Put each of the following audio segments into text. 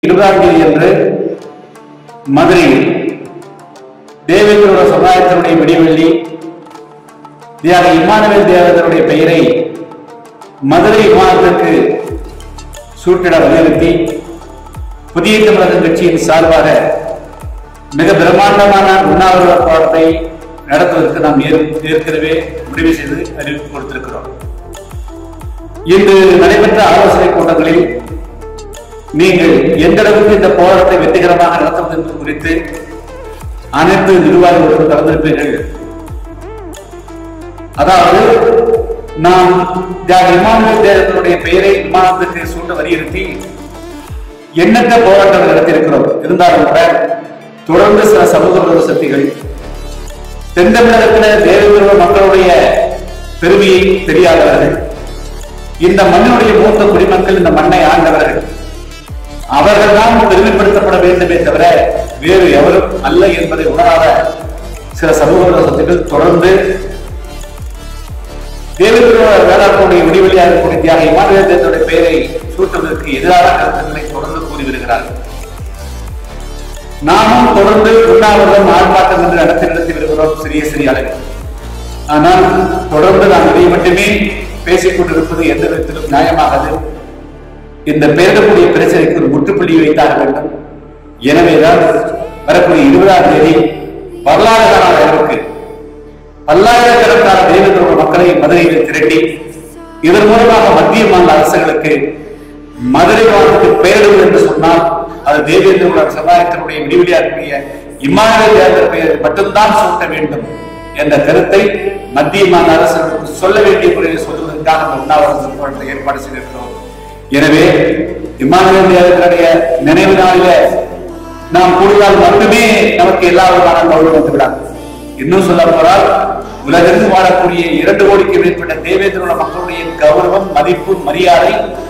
இருபதாம் தேதி அன்று மதுரையில் தேவேந்திரோட சமுதாயத்தினுடைய விடிவெள்ளி தியாக இம்மானுவேல் தேவதனுடைய பெயரை மதுரை விமானத்திற்கு சூட்டிட வலியுறுத்தி புதிய தமிழக கட்சியின் சார்பாக மிக பிரம்மாண்டமான உண்ணாவிரத போராட்டத்தை நடத்துவதற்கு நாம் ஏற்- ஏற்கனவே முடிவு செய்து அறிவிப்பு கொடுத்திருக்கிறோம் இன்று நடைபெற்ற ஆலோசனை கூட்டங்களில் நீங்கள் எந்த அளவுக்கு இந்த போராட்டத்தை வெற்றிகரமாக நடத்துவது என்பது குறித்து அனைத்து நிர்வாகிகளுடன் கலந்திருப்பீர்கள் அதாவது நாம் தியாக இமானுவேல் தேவனுடைய பெயரை விமானத்துக்கு சூட்ட வலியுறுத்தி எண்ணற்ற போராட்டங்கள் நடத்தியிருக்கிறோம் இருந்தாலும் கூட தொடர்ந்து சில சமூக விரோத சக்திகள் தென் தமிழகத்தில் தேவேந்திர மக்களுடைய பெருமையை தெரியாதவர்கள் இந்த மண்ணினுடைய மூத்த குடிமக்கள் இந்த மண்ணை ஆண்டவர்கள் அவர்கள் தான் பெருமைப்படுத்தப்பட வேண்டுமே தவிர வேறு எவரும் அல்ல என்பதை உணராத சில சமூக விரோத சக்திகள் தொடர்ந்து தேவேந்திர வேளாண்மையுடைய விடிவெளியாக இருக்கக்கூடிய தியாக இமானுவேல் தேவனுடைய பெயரை சூட்டுவதற்கு எதிரான கருத்துக்களை தொடர்ந்து கூறி வருகிறார்கள் நாமும் தொடர்ந்து உண்ணாவிரதம் ஆர்ப்பாட்டம் என்று நடத்தி நடத்தி வருகிறோம் சிறிய சிறிய அளவில் ஆனால் தொடர்ந்து நாம் இதை மட்டுமே பேசிக் கொண்டிருப்பது எந்த விதத்திலும் நியாயமாகாது இந்த பெயரிடக்கூடிய பிரச்சனைக்கு ஒரு முற்றுப்புள்ளி வைத்தாக வேண்டும் எனவேதான் வரக்கூடிய இருபதாம் தேதி வரலாறு காணாத அளவுக்கு பல்லாயிரக்கணக்கான தேவேந்திர மக்களை மதுரையில் திரட்டி இதன் மூலமாக மத்திய மாநில அரசுகளுக்கு மதுரை மாவட்டத்துக்கு பெயரிடுவது என்று சொன்னால் அது தேவேந்திர சமுதாயத்தினுடைய விடிவெளியாக்கூடிய இம்மானுவேல் தேவர் பெயர் மட்டும்தான் சூட்ட வேண்டும் என்ற கருத்தை மத்திய மாநில அரசுகளுக்கு சொல்ல வேண்டிய முறையில் சொல்வதற்காக அந்த உண்ணாவிரத போராட்டத்தை ஏற்பாடு செய்திருக்கிறோம் எனவே இம்மானுவேல் தேவர்களுடைய நினைவு நாளில நாம் கூடுதல் மட்டுமே நமக்கு எல்லா விதமான கௌரவம் வந்துவிடாது இன்னும் சொல்ல போனால் உலகெங்கும் வாழக்கூடிய இரண்டு கோடிக்கு மேற்பட்ட தேவேந்திர மக்களுடைய கௌரவம் மதிப்பு மரியாதை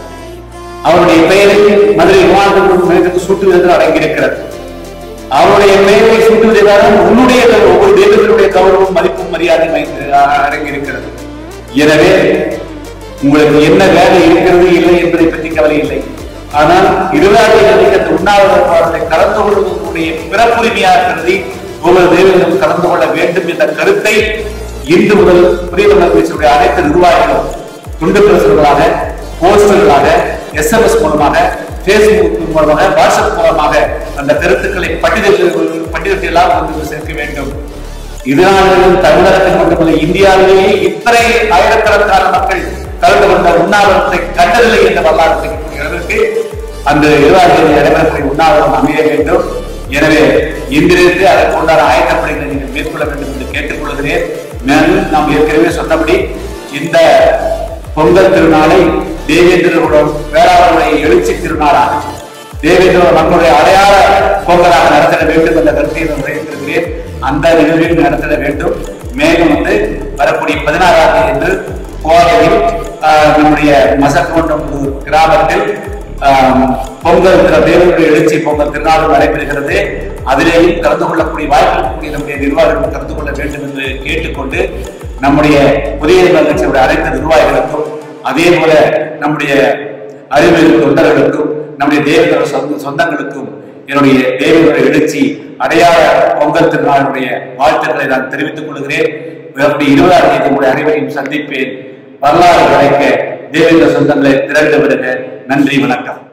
அவருடைய பெயரை மதுரை விமானத்திற்கு சூட்டுவதில் அடங்கியிருக்கிறது அவருடைய பெயரை சூட்டுவதால் உன்னுடைய கௌரவம், ஒவ்வொரு தேவேந்திரனுடைய கௌரவம் மதிப்பும் மரியாதை மைந்து- அ- அடங்கியிருக்கிறது எனவே உங்களுக்கு என்ன வேலை இருக்கிறது இல்லை என்பதை பற்றி கவலை இல்லை ஆனால் இருபதாம் தேதி அந்த உண்ணாவிரத போராட்டத்தை கலந்து கொள்வதற்குரிய பிறப்புரிமையாக கருதி ஒவ்வொரு தேவையிலும் கலந்து கொள்ள வேண்டும் என்ற கருத்தை இன்று முதல் புதிய தமிழக கட்சியுடைய அனைத்து நிர்வாகிகளும் துண்டு பிரசுகளாக போஸ்டர்களாக எஸ்எம்எஸ் மூலமாக பேஸ்புக் மூலமாக வாட்ஸ்அப் மூலமாக அந்த கருத்துக்களை பட்டியலிட்டு பட்டியலிட்டெல்லாம் கொண்டு சேர்க்க வேண்டும் இதனாலும் தமிழகத்தில் மட்டுமல்ல இந்தியாவிலேயே இத்தனை ஆயிரக்கணக்கான மக்கள் கலந்து கொண்ட உண்ணாவிரதத்தை கண்டதில்லை என்ற வரலாறு தெரிவிக்கக்கூடிய அளவிற்கு அந்த இருபதாம் தேதி நடைபெறக்கூடிய உண்ணாவிரதம் அமைய வேண்டும் எனவே இன்றிலிருந்து அதற்குண்டான ஆயத்தப்பணிகளை நீங்கள் மேற்கொள்ள வேண்டும் என்று கேட்டுக்கொள்கிறேன் மேலும் நாம் ஏற்கனவே சொன்னபடி இந்த பொங்கல் திருநாளை தேவேந்திரனுடைய வேளாண்மை எழுச்சி திருநாளாக தேவேந்திர மக்களுடைய அடையாள பொங்கலாக நடத்திட வேண்டும் என்ற கருத்தை நான் முறையிட்டிருக்கிறேன் அந்த நிகழ்வில் நடத்திட வேண்டும் மேலும் வந்து வரக்கூடிய பதினாறாம் தேதி என்று கோவையில் ஆஹ், நம்முடைய மசக்கோண்டம் கிராமத்தில் ஆஹ், பொங்கல் திரு தேவனுடைய எழுச்சி பொங்கல் திருநாள் நடைபெறுகிறது அதிலேயும் கலந்து கொள்ளக்கூடிய வாய்ப்பு இருக்கக்கூடிய நம்முடைய நிர்வாகிகள் கலந்து கொள்ள வேண்டும் என்று கேட்டுக்கொண்டு நம்முடைய புதிய கட்சியுடைய அனைத்து நிர்வாகிகளுக்கும் அதே போல நம்முடைய அறிவியல் தொண்டர்களுக்கும் நம்முடைய தேவதர சொந்த சொந்தங்களுக்கும் என்னுடைய தேவனுடைய எழுச்சி அடையாள பொங்கல் திருநாளுடைய வாழ்த்துக்களை நான் தெரிவித்துக் கொள்கிறேன் அப்படி இருபதாம் தேதி உங்களுடைய அனைவரையும் சந்திப்பேன் வரலாறு கிடைக்க தேவேந்திர சொந்தங்களை திரண்டு விடுக நன்றி வணக்கம்